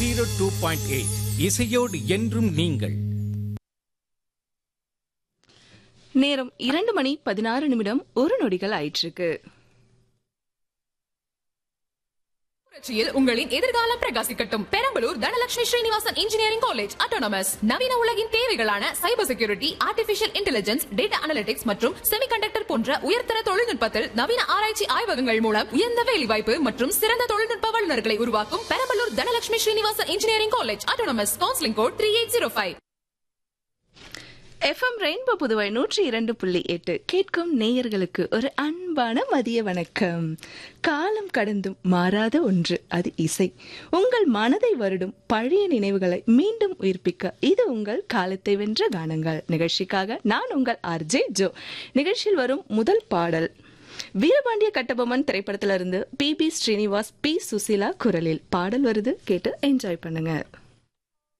zero two point eight இசையோடு என்றும் நீங்கள் நேரம் இரண்டு மணி பதினாறு நிமிடம் ஒரு நொடிகள் ஆயிற்றுக்கு புரட்சியில் உங்களின் எதிர்காலம் பிரகாசிக்கட்டும் Perambalur Dhanalakshmi Srinivasan engineering college autonomous நவீன உலகின் தேவைகளான cyber security artificial intelligence data analytics மற்றும் செமிகண்டக்டர் போன்ற உயர்தர தொழில்நுட்பத்தில் நவீன ஆராய்ச்சி ஆய்வகங்கள் மூலம் உயர்ந்த வேலைவாய்ப்பு மற்றும் சிறந்த தொழில்நுட்ப வல்லுநர்களை உருவாக்கும் Perambalur Dhanalakshmi Srinivasan engineering college autonomous counselling code three eight zero five FM rainbow Puduvai நூற்றி இரண்டு புள்ளி எட்டு கேட்கும் நேயர்களுக்கு ஒரு அன்பான மதிய வணக்கம் காலம் கடந்தும் மாறாத ஒன்று அது இசை உங்கள் மனதை வருடும் பழைய நினைவுகளை மீண்டும் உயிர்ப்பிக்க இது உங்கள் காலத்தை வென்ற கானங்கள் நிகழ்ச்சிக்காக நான் உங்கள் ஆர்ஜே ஜோ நிகழ்ச்சியில் வரும் முதல் பாடல் வீரபாண்டிய கட்டபொம்மன் திரைப்படத்திலிருந்து P B Srinivas P Susheela குரலில் பாடல் வருது கேட்டு என்ஜாய் பண்ணுங்க